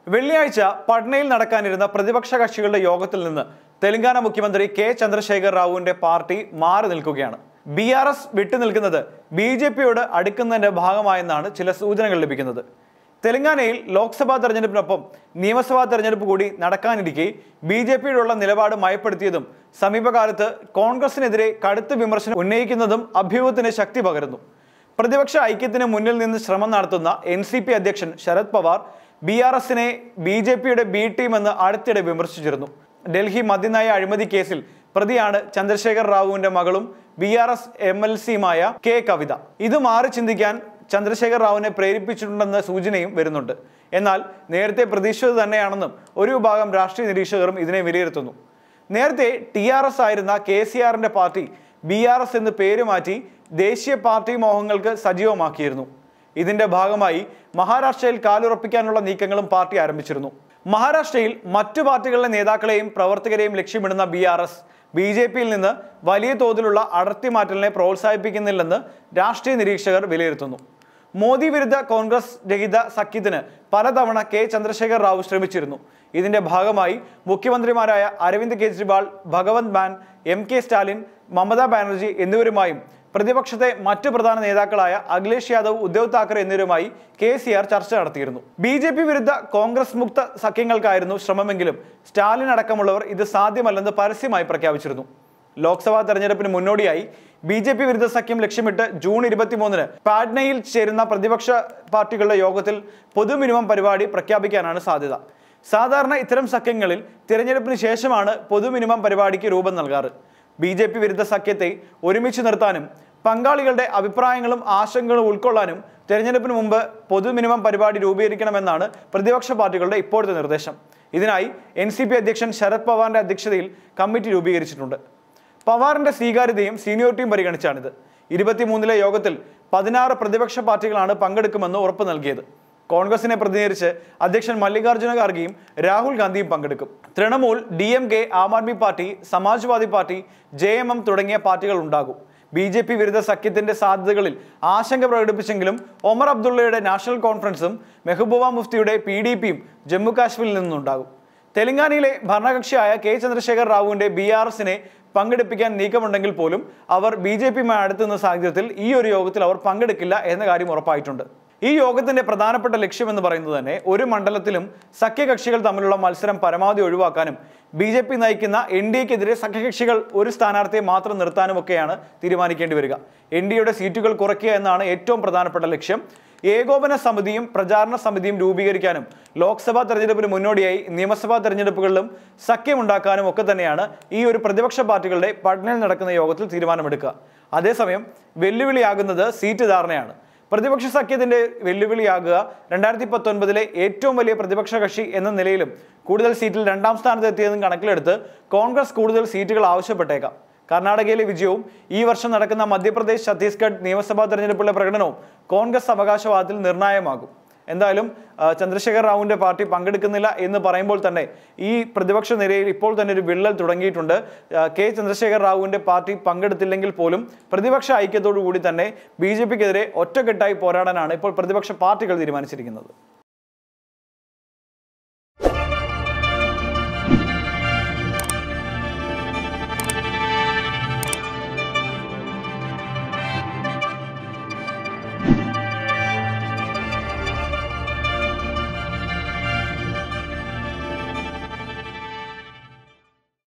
വെള്ളിയാഴ്ച പട്നയിൽ നടക്കാനിരുന്ന പ്രതിപക്ഷ കക്ഷികളുടെ യോഗത്തിൽ നിന്ന് തെലങ്കാന മുഖ്യമന്ത്രി കെ ചന്ദ്രശേഖർ റാവുവിന്റെ പാർട്ടി മാറി നിൽക്കുകയാണ് ബി ആർ എസ് വിട്ടുനിൽക്കുന്നത് ബി ജെ പിയോട് അടുക്കുന്നതിന്റെ ഭാഗമായെന്നാണ് ചില സൂചനകൾ ലഭിക്കുന്നത് തെലങ്കാനയിൽ ലോക്സഭാ തെരഞ്ഞെടുപ്പിനൊപ്പം നിയമസഭാ തെരഞ്ഞെടുപ്പ് കൂടി നടക്കാനിരിക്കെ ബി ജെ പിയോടുള്ള നിലപാട് മയപ്പെടുത്തിയതും സമീപകാലത്ത് കോൺഗ്രസിനെതിരെ കടുത്ത വിമർശനം ഉന്നയിക്കുന്നതും അഭ്യൂഹത്തിന് ശക്തി പകരുന്നു പ്രതിപക്ഷ ഐക്യത്തിന് മുന്നിൽ നിന്ന് ശ്രമം നടത്തുന്ന എൻ സി പി അധ്യക്ഷൻ ശരത് പവാർ ബി ആർ എസിനെ ബി ജെ പിയുടെ ബി ടീം എന്ന് അടുത്തിടെ വിമർശിച്ചിരുന്നു ഡൽഹി മദ്യനയ അഴിമതി കേസിൽ പ്രതിയാണ് ചന്ദ്രശേഖർ റാവുവിന്റെ മകളും B R S M L സിയുമായ കെ കവിത ഇത് മാറി ചിന്തിക്കാൻ ചന്ദ്രശേഖർ റാവുവിനെ പ്രേരിപ്പിച്ചിട്ടുണ്ടെന്ന സൂചനയും വരുന്നുണ്ട് എന്നാൽ നേരത്തെ പ്രതീക്ഷിച്ചത് തന്നെയാണെന്നും ഒരു വിഭാഗം രാഷ്ട്രീയ നിരീക്ഷകരും ഇതിനെ വിലയിരുത്തുന്നു നേരത്തെ ടി ആർ എസ് ആയിരുന്ന കെ സി ആറിന്റെ പാർട്ടി ബി ആർ എസ് എന്ന് പേര് മാറ്റി ദേശീയ പാർട്ടി മോഹങ്ങൾക്ക് സജീവമാക്കിയിരുന്നു ഇതിന്റെ ഭാഗമായി മഹാരാഷ്ട്രയിൽ കാലുറപ്പിക്കാനുള്ള നീക്കങ്ങളും പാർട്ടി ആരംഭിച്ചിരുന്നു മഹാരാഷ്ട്രയിൽ മറ്റു പാർട്ടികളിലെ നേതാക്കളെയും പ്രവർത്തകരെയും ലക്ഷ്യമിടുന്ന B R S B J പിയിൽ നിന്ന് വലിയ തോതിലുള്ള അടർത്തി മാറ്റലിനെ പ്രോത്സാഹിപ്പിക്കുന്നില്ലെന്ന് രാഷ്ട്രീയ നിരീക്ഷകർ വിലയിരുത്തുന്നു മോദി വിരുദ്ധ കോൺഗ്രസ് രഹിത സഖ്യത്തിന് പലതവണ കെ ചന്ദ്രശേഖർ റാവു ശ്രമിച്ചിരുന്നു ഇതിന്റെ ഭാഗമായി മുഖ്യമന്ത്രിമാരായ അരവിന്ദ് കെജ്രിവാൾ ഭഗവന്ത് മാൻ എം കെ സ്റ്റാലിൻ മമതാ ബാനർജി എന്നിവരുമായും പ്രതിപക്ഷത്തെ മറ്റു പ്രധാന നേതാക്കളായ അഖിലേഷ് യാദവ് ഉദ്ധവ് താക്കറെ എന്നിവരുമായി കെ സി ആർ ചർച്ച നടത്തിയിരുന്നു ബി ജെ പി വിരുദ്ധ കോൺഗ്രസ് മുക്ത സഖ്യങ്ങൾക്കായിരുന്നു ശ്രമമെങ്കിലും സ്റ്റാലിൻ അടക്കമുള്ളവർ ഇത് സാധ്യമല്ലെന്ന് പരസ്യമായി പ്രഖ്യാപിച്ചിരുന്നു ലോക്സഭാ തെരഞ്ഞെടുപ്പിന് മുന്നോടിയായി ബി ജെ പി വിരുദ്ധ സഖ്യം ലക്ഷ്യമിട്ട് ജൂൺ ഇരുപത്തിമൂന്നിന് പാട്നയിൽ ചേരുന്ന പ്രതിപക്ഷ പാർട്ടികളുടെ യോഗത്തിൽ പൊതു മിനിമം പരിപാടി പ്രഖ്യാപിക്കാനാണ് സാധ്യത സാധാരണ ഇത്തരം സഖ്യങ്ങളിൽ തിരഞ്ഞെടുപ്പിന് ശേഷമാണ് പൊതു മിനിമം പരിപാടിക്ക് രൂപം നൽകാറ് ബി ജെ പി വിരുദ്ധ സഖ്യത്തെ ഒരുമിച്ച് നിർത്താനും പങ്കാളികളുടെ അഭിപ്രായങ്ങളും ആശങ്കകളും ഉൾക്കൊള്ളാനും തെരഞ്ഞെടുപ്പിന് മുമ്പ് പൊതു മിനിമം പരിപാടി രൂപീകരിക്കണമെന്നാണ് പ്രതിപക്ഷ പാർട്ടികളുടെ ഇപ്പോഴത്തെ നിർദ്ദേശം ഇതിനായി എൻ സി പി അധ്യക്ഷൻ ശരത് പവാറിന്റെ അധ്യക്ഷതയിൽ കമ്മിറ്റി രൂപീകരിച്ചിട്ടുണ്ട് പവാറിന്റെ സ്വീകാര്യതയും സീനിയോറിറ്റിയും പരിഗണിച്ചാണിത് ഇരുപത്തിമൂന്നിലെ യോഗത്തിൽ പതിനാറ് പ്രതിപക്ഷ പാർട്ടികളാണ് പങ്കെടുക്കുമെന്ന് ഉറപ്പ് നൽകിയത് കോൺഗ്രസിനെ പ്രതിനിധീകരിച്ച് അധ്യക്ഷൻ മല്ലികാർജ്ജുന ഖാർഗെയും രാഹുൽ ഗാന്ധിയും പങ്കെടുക്കും Trinamool D M K Aam Aadmi party Samajwadi party J M M തുടങ്ങിയ പാർട്ടികൾ ഉണ്ടാകും ബി ജെ പി വിരുദ്ധ സഖ്യത്തിന്റെ സാധ്യതകളിൽ ആശങ്ക പ്രകടിപ്പിച്ചെങ്കിലും ഒമർ അബ്ദുള്ളയുടെ നാഷണൽ കോൺഫറൻസും മെഹബൂബ മുഫ്തിയുടെ പി ഡി പിയും ജമ്മു കാശ്മീരിൽ നിന്നുണ്ടാകും തെലങ്കാനയിലെ ഭരണകക്ഷിയായ കെ ചന്ദ്രശേഖർ റാവുവിന്റെ ബി ആർ എസിനെ പങ്കെടുപ്പിക്കാൻ നീക്കമുണ്ടെങ്കിൽ പോലും അവർ ബി ജെ പിയുമായി അടുത്തുന്ന സാഹചര്യത്തിൽ ഈ ഒരു യോഗത്തിൽ അവർ പങ്കെടുക്കില്ല എന്ന കാര്യം ഉറപ്പായിട്ടുണ്ട് ഈ യോഗത്തിന്റെ പ്രധാനപ്പെട്ട ലക്ഷ്യം എന്ന് പറയുന്നത് തന്നെ ഒരു മണ്ഡലത്തിലും സഖ്യകക്ഷികൾ തമ്മിലുള്ള മത്സരം പരമാവധി ഒഴിവാക്കാനും ബി ജെ പി നയിക്കുന്ന എൻ ഡി എക്കെതിരെ സഖ്യകക്ഷികൾ ഒരു സ്ഥാനാർത്ഥിയെ മാത്രം നിർത്താനുമൊക്കെയാണ് തീരുമാനിക്കേണ്ടി വരിക എൻ ഡി എയുടെ സീറ്റുകൾ കുറയ്ക്കുക എന്നാണ് ഏറ്റവും പ്രധാനപ്പെട്ട ലക്ഷ്യം ഏകോപന സമിതിയും പ്രചാരണ സമിതിയും രൂപീകരിക്കാനും ലോക്സഭാ തെരഞ്ഞെടുപ്പിന് മുന്നോടിയായി നിയമസഭാ തെരഞ്ഞെടുപ്പുകളിലും സഖ്യമുണ്ടാക്കാനും ഒക്കെ തന്നെയാണ് ഈ ഒരു പ്രതിപക്ഷ പാർട്ടികളുടെ പട്നയിൽ നടക്കുന്ന യോഗത്തിൽ തീരുമാനമെടുക്കുക അതേസമയം വെല്ലുവിളിയാകുന്നത് സീറ്റ് ധാരണയാണ് പ്രതിപക്ഷ സഖ്യത്തിന്റെ വെല്ലുവിളിയാകുക രണ്ടായിരത്തി പത്തൊൻപതിലെ ഏറ്റവും വലിയ പ്രതിപക്ഷ കക്ഷി എന്ന നിലയിലും കൂടുതൽ സീറ്റിൽ രണ്ടാം സ്ഥാനത്ത് എത്തിയതും കണക്കിലെടുത്ത് കോൺഗ്രസ് കൂടുതൽ സീറ്റുകൾ ആവശ്യപ്പെട്ടേക്കാം കർണാടകയിലെ വിജയവും ഈ വർഷം നടക്കുന്ന മധ്യപ്രദേശ് ഛത്തീസ്ഗഡ് നിയമസഭാ തെരഞ്ഞെടുപ്പിലെ പ്രകടനവും കോൺഗ്രസ് അവകാശവാദത്തിൽ നിർണായകമാകും എന്തായാലും ആ, ചന്ദ്രശേഖർ റാവുവിന്റെ പാർട്ടി പങ്കെടുക്കുന്നില്ല എന്ന് പറയുമ്പോൾ തന്നെ ഈ പ്രതിപക്ഷ നിരയിൽ ഇപ്പോൾ തന്നെ ഒരു വിള്ളൽ തുടങ്ങിയിട്ടുണ്ട് ആ, കെ ചന്ദ്രശേഖർ റാവുവിന്റെ പാർട്ടി പങ്കെടുത്തില്ലെങ്കിൽ പോലും പ്രതിപക്ഷ ഐക്യത്തോടു കൂടി തന്നെ ബി ജെ പിക്കെതിരെ ഒറ്റക്കെട്ടായി പോരാടാനാണ് ഇപ്പോൾ പ്രതിപക്ഷ പാർട്ടികൾ തീരുമാനിച്ചിരിക്കുന്നത്